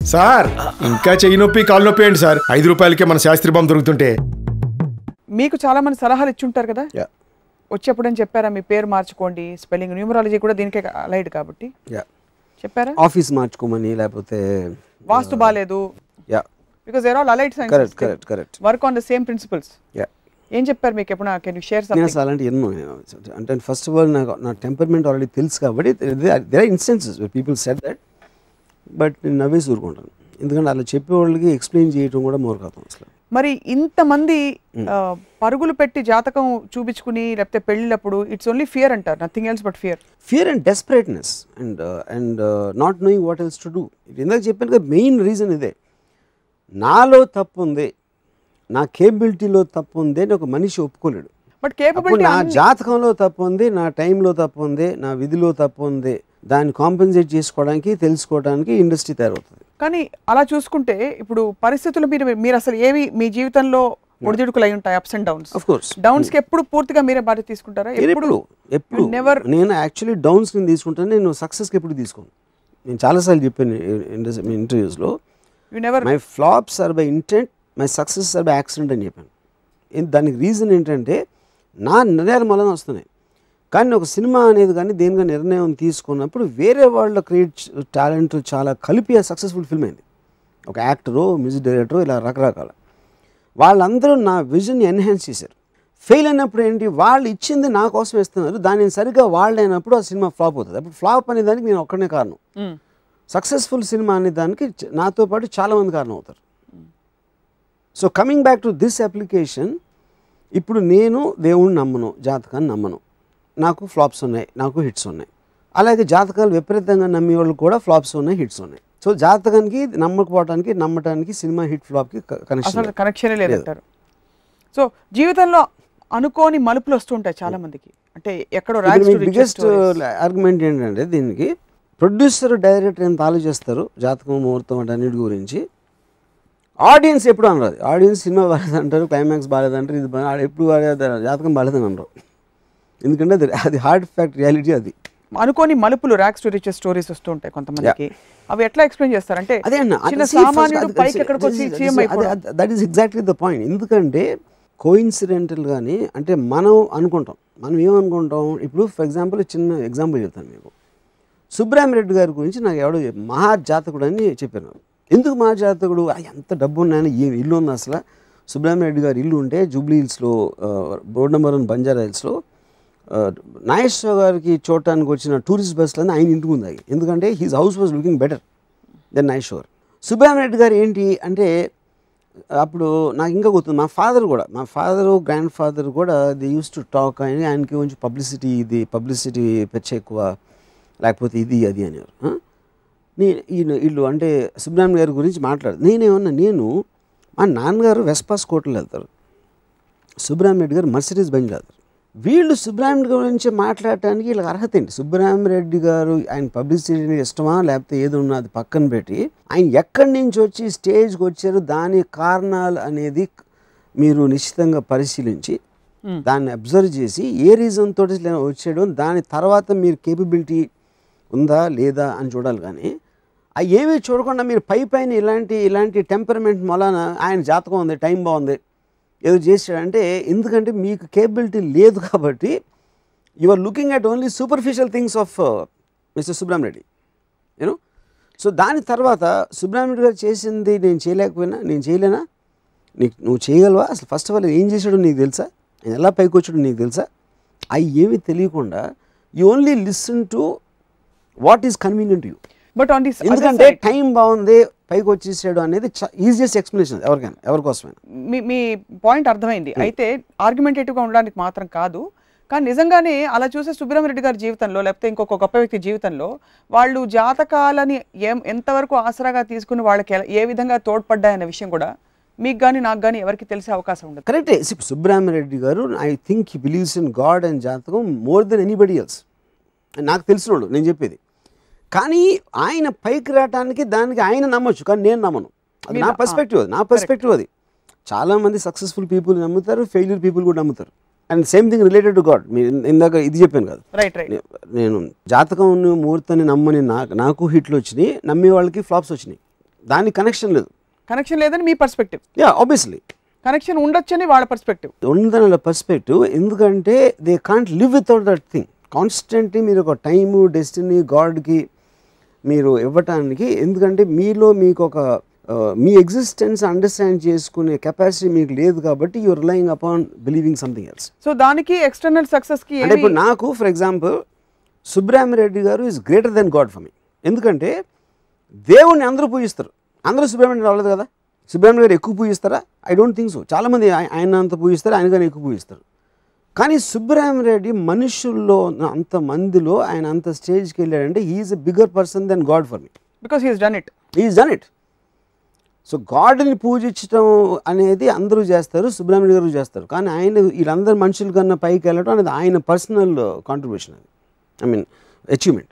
Sir ఇంకా చెయ్యి నొప్పి కాలు నొప్పి ఏంటి సార్ ఐదు రూపాయలకే మన శాస్త్రి బాంబు దొరుకుతుంటే మీకు చాలా మంది సలహాలు ఇచ్చుంటారు కదా యా వచ్చేప్పుడు అని చెప్పారా మీ పేరు మార్చుకోండి స్పెల్లింగ్ న్యూమరాలజీ కూడా దీనికే అలైడ్ కాబట్టి యా చెప్పారా ఆఫీస్ మార్చుకోమని లేకపోతే వాస్తు బాగాలేదు yeah because there all allied correct science correct correct work on the same principles yeah ఏం చెప్పారు మీకు ఎప్పుడు కెన్ యూ షేర్ నేను సంథింగ్ అసలు అలాంటి ఎన్నో అంటే ఫస్ట్ ఆఫ్ ఆల్ నాకు నా టెంపర్మెంట్ ఆల్రెడీ తెలుసు కాబట్టి there are instances people set that but నేను నవ్వేసి ఊరుకుంటాను ఎందుకంటే అలా చెప్పేవాళ్ళకి ఎక్స్ప్లెయిన్ చేయడం కూడా మూర్ఖతం అసలు మరి ఇంతమంది ఆ, పరుగులు పెట్టి జాతకం చూపించుకుని లేకపోతే పెళ్ళినప్పుడు ఇట్స్ ఓన్లీ ఫియర్ అంటారు nothing else but fear fear and desperateness and and not knowing what else to do ఇందాక చెప్పాను కదా మెయిన్ రీజన్ ఇదే నాలో తప్పు ఉంది నా కేబిలిటీలో తప్పు ఉంది అని ఒక మనిషి ఒప్పుకోలేడు బట్ అప్పుడు కేపబిలిటీ నా జాతకంలో తప్పు ఉంది నా టైంలో తప్పు ఉంది నా విధిలో తప్పు ఉంది దాన్ని కాంపెన్సేట్ చేసుకోవడానికి తెలుసుకోవడానికి ఇండస్ట్రీ తయారవుతుంది కానీ అలా చూసుకుంటే ఇప్పుడు పరిస్థితులు మీరు మీరు అసలు ఏవి మీ జీవితంలో ఒడిదుడుకులు అయి ఉంటాయి ups and downs of course downs కి ఎప్పుడు పూర్తిగా మీరే బాధ్యత తీసుకుంటారా ఎప్పుడు ఎప్పుడు ఎప్పుడు never- నేను యాక్చువల్లీ డౌన్స్ నేను తీసుకుంటాను నేను సక్సెస్కి ఎప్పుడు తీసుకోను నేను చాలాసార్లు చెప్పాను ఇంటర్వ్యూస్లో you never my flops are by intent my success are by accident అని చెప్పాను ఏం- దానికి రీజన్ ఏంటంటే నా నిర్ణయాల వలన వస్తున్నాయి కానీ ఒక సినిమా అనేది కానీ దేనిగా నిర్ణయం తీసుకున్నప్పుడు వేరే వాళ్ళ క్రియేట్ టాలెంట్ చాలా కలిపి సక్సెస్ఫుల్ ఫిల్మ్ అయింది ఒక యాక్టరు మ్యూజిక్ డైరెక్టరు ఇలా రకరకాల వాళ్ళందరూ నా విజన్ ఎన్హాన్స్ చేశారు ఫెయిల్ అయినప్పుడు ఏంటి వాళ్ళు ఇచ్చింది నా కోసం ఇస్తున్నారు దానిని సరిగ్గా వాళ్ళు అయినప్పుడు ఆ సినిమా ఫ్లాప్ అవుతుంది అప్పుడు ఫ్లాప్ అనే దానికి నేను ఒక్కనే కారణం సక్సెస్ఫుల్ సినిమా అనే దానికి చ- నాతో పాటు చాలామంది కారణం అవుతారు so coming back to this application ఇప్పుడు నేను దేవుణ్ణి నమ్మను జాతకాన్ని నమ్మను నాకు ఫ్లాప్స్ ఉన్నాయి నాకు హిట్స్ ఉన్నాయి అలాగే జాతకాలు విపరీతంగా నమ్మే వాళ్ళు కూడా ఫ్లాప్స్ ఉన్నాయి హిట్స్ ఉన్నాయి సో జాతకానికి నమ్మకపోవడానికి నమ్మటానికి సినిమా హిట్ ఫ్లాప్కి కనెక్షన్ అసలు కనెక్షనే లేదంటారు సో జీవితంలో అనుకోని మలుపులు వస్తుంటాయి చాలా మందికి అంటే ఎక్కడో బిగ్గెస్ట్ ఆర్గ్యుమెంట్ ఏంటంటే దీనికి ప్రొడ్యూసర్ డైరెక్టర్ ఎంత ఆలోచిస్తారు జాతకం ముహూర్తం అంటే అన్నిటి గురించి ఆడియన్స్ ఎప్పుడు అనరాదు ఆడియన్స్ సినిమా బాగాలేదు అంటారు క్లైమాక్స్ బాగాలేదు అంటారు ఇది బాగా ఎప్పుడు బాగాలేదు జాతకం బాగాలేదని అనరు ఎందుకంటే అది అది హార్డ్ ఫ్యాక్ట్ రియాలిటీ అది అనుకోని మలుపులు ర్యాక్స్ టు రిచెస్ స్టోరీస్ వస్తుంటాయి కొంతమందికి అవి ఎట్లా ఎక్స్ప్లెయిన్ చేస్తారు అంటే అదే అన్న చిన్న సామాన్యుడు పైకి ఎక్కడికి వచ్చి సీఎం అయిపోవడం that is exactly the point ఎందుకంటే కోయిన్సిడెంటల్ కానీ అంటే మనం అనుకుంటాం మనం ఏమనుకుంటాం ఇప్పుడు ఫర్ ఎగ్జాంపుల్ చిన్న ఎగ్జాంపుల్ చెప్తాను మీకు సుబ్రహ్మరెడ్డి గారి గురించి నాకు ఎవడో చెప్ప- మహాజాతకుడు అని చెప్పాను ఎందుకు మహాజాతకుడు ఆ, ఎంత డబ్బు ఉన్నాయని ఏం ఇల్లు ఉంది అసలు సుబ్రహ్మరెడ్డి గారి ఇల్లు ఉంటే జూబ్లీ హిల్స్లో రోడ్ నెంబర్ వన్ బంజారా హిల్స్లో ఆ, నాగేశ్వర గారికి చూడటానికి వచ్చిన టూరిస్ట్ బస్సులన్నీ ఆయన ఇంటికి ఉంది అవి. ఎందుకంటే he's house was looking better then Nageshwar Subrahmareddy garu ఏంటి అంటే అప్పుడు నాకు ఇంకా గుర్తుంది మా ఫాదర్ కూడా మా ఫాదరు గ్రాండ్ ఫాదర్ కూడా ది యూస్ టు టాక్ అని ఆయనకి కొంచెం పబ్లిసిటీ ఇది పబ్లిసిటీ పెచ్చ ఎక్కువ లేకపోతే ఇది అది అనేవారు ఆ? నే ఈయన వీళ్ళు అంటే సుబ్రహ్మణ్య గారి గురించి మాట్లాడు నేనేమన్నా నేను మా నాన్నగారు వెస్పాస్ కోటలు వెళ్తారు సుబ్రహ్మణ్య గారు మర్సిడీస్ బండి వెళ్తారు వీళ్ళు సుబ్రహ్మణ్య గురించి మాట్లాడటానికి వీళ్ళకి అర్హత ఏంటి సుబ్రహ్మరెడ్డి గారు ఆయన పబ్లిసిటీ ఇష్టమా లేకపోతే ఏది ఉన్నా అది పక్కన పెట్టి ఆయన ఎక్కడి నుంచి వచ్చి స్టేజ్కి వచ్చారు దాని కారణాలు అనేది మీరు నిశ్చితంగా పరిశీలించి దాన్ని అబ్జర్వ్ చేసి ఏ రీజన్ తోటి వచ్చాడు దాని తర్వాత మీరు కేపబిలిటీ ఉందా లేదా అని చూడాలి కానీ ఆ ఏమీ చూడకుండా మీరు పై పైన ఇలాంటి ఇలాంటి టెంపర్మెంట్ మొలాన ఆయన జాతకం ఉంది టైం బాగుంది ఏదో చేశాడంటే ఎందుకంటే మీకు కేపబిలిటీ లేదు కాబట్టి you are looking at only superficial things of mister Subrahmareddy you know so దాని తర్వాత సుబ్రహ్మణ్యుడు గారు చేసింది నేను చేయలేకపోయినా నేను చేయలేనా నీకు నువ్వు చేయగలవా అసలు ఫస్ట్ ఆఫ్ ఆల్ ఏం చేశాడో నీకు తెలుసా ఆయన ఎలా పైకి వచ్చాడో నీకు తెలుసా అవి ఏమీ తెలియకుండా you only listen to what is convenient you but on this ఎందుకంటే టైం బాగుంది పైకి వచ్చేసాడు అనేది ఈజియెస్ట్ ఎక్స్ప్లెనేషన్ ఎవరికైనా ఎవరికోసమైనా మీ మీ పాయింట్ అర్థమైంది అయితే ఆర్గ్యుమెంటేటివ్గా ఉండడానికి మాత్రం కాదు కానీ నిజంగానే అలా చూసే సుబ్రహ్మరెడ్డి గారి జీవితంలో లేకపోతే ఇంకొక గొప్ప వ్యక్తి జీవితంలో వాళ్ళు జాతకాలని ఏం ఎంతవరకు ఆసరాగా తీసుకుని వాళ్ళకి ఎలా- ఏ విధంగా తోడ్పడ్డాయనే విషయం కూడా మీకు కానీ నాకు కానీ ఎవరికి తెలిసే అవకాశం ఉండదు కరెక్టే Subrahmareddy garu I think he believes in God and జాతకం మోర్ దెన్ ఎనీబడి ఎల్స్ నాకు తెలిసినోడు నేను చెప్పేది కానీ ఆయన పైకి రావటానికి దానికి ఆయన నమ్మొచ్చు కానీ నేను నమ్మను అది నా మీరు- పర్స్పెక్టివ్ అది నా పర్స్పెక్టివ్ అది చాలామంది సక్సెస్ఫుల్ పీపుల్ నమ్ముతారు ఫెయిల్యూర్ పీపుల్ కూడా నమ్ముతారు and same thing related to God మీరు ఇందాక ఇది చెప్పాను కాదు రైట్ రైట్ నే- నేను జాతకం ముహూర్తాన్ని నమ్మని నాకు నాకు హిట్లు వచ్చినాయి నమ్మే వాళ్ళకి ఫ్లాప్స్ వచ్చినాయి దానికి కనెక్షన్ లేదు కనెక్షన్ లేదని మీ పర్స్పెక్టివ్ యా ఆబ్వియస్లీ కనెక్షన్ ఉండొచ్చని వాళ్ళ పర్స్పెక్టివ్ ఉందన్న పర్స్పెక్టివ్ ఎందుకంటే they can't live without that thing constantly మీరు ఒక టైము డెస్టినీ గాడ్కి మీరు ఇవ్వటానికి ఎందుకంటే మీలో మీకు ఒక ఆ, మీ ఎగ్జిస్టెన్స్ అండర్స్టాండ్ చేసుకునే కెపాసిటీ మీకు లేదు కాబట్టి you're relying upon believing something else so దానికి ఎక్స్టర్నల్ సక్సెస్ కి అంటే ఇప్పుడు నాకు for example Subrahmareddy garu is greater then God for me ఎందుకంటే దేవుణ్ణి అందరూ పూజిస్తారు అందరూ సుబ్రహ్మణ్యం రాలేదు కదా సుబ్రహ్మణ్యం గారు ఎక్కువ పూజిస్తారా ఐ డోంట్ థింక్ సో చాలామంది ఆయ- ఆయన అంత పూజిస్తారు ఆయన కానీ ఎక్కువ పూజిస్తారు కానీ సుబ్రహ్మరెడ్డి మనుషుల్లో ఉన్న అంత మందిలో ఆయన అంత స్టేజ్కి వెళ్ళాడంటే he is a bigger person then God for me because he's done it is done it so గాడ్ని పూజించడం అనేది అందరూ చేస్తారు సుబ్రహ్మణ్య గారు చేస్తారు కానీ ఆయన వీళ్ళందరు మనుషుల కన్నా పైకి వెళ్ళడం అనేది ఆయన పర్సనల్ కాంట్రిబ్యూషన్ అది ఐ మీన్ అచీవ్మెంట్